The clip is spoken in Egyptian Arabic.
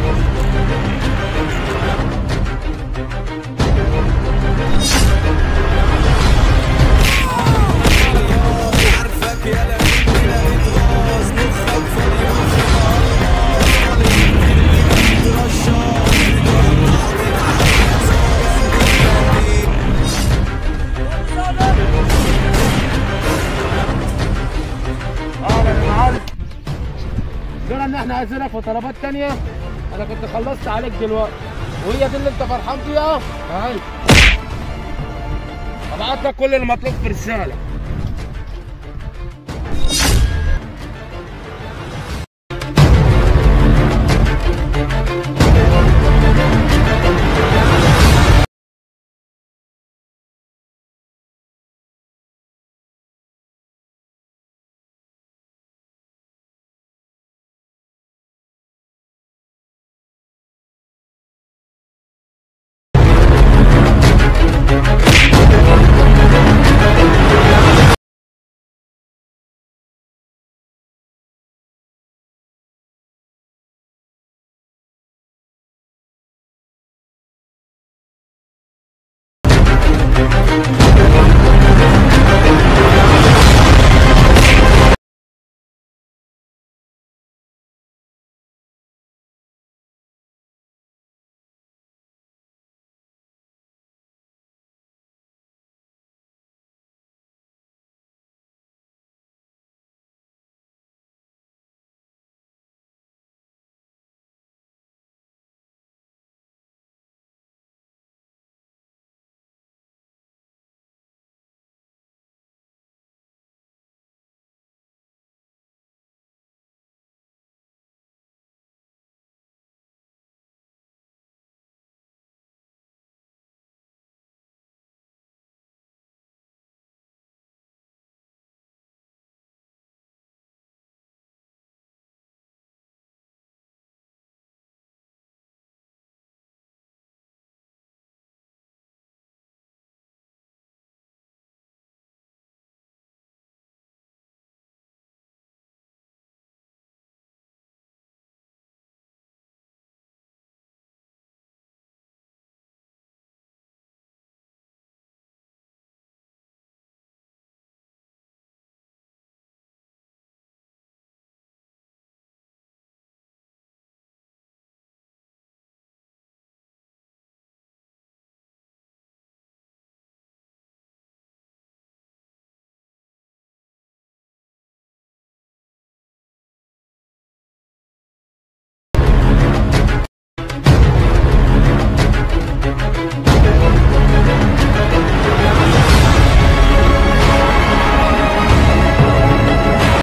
عارفك يا لمين هنا بتغاظ مخك فاضي اه يا معلم لولا ان احنا عايزينك في طلبات تانية انا كنت خلصت عليك دلوقتي وهي دي اللي انت فرحان فيها اهي ابعت لك كل المطلوب في رساله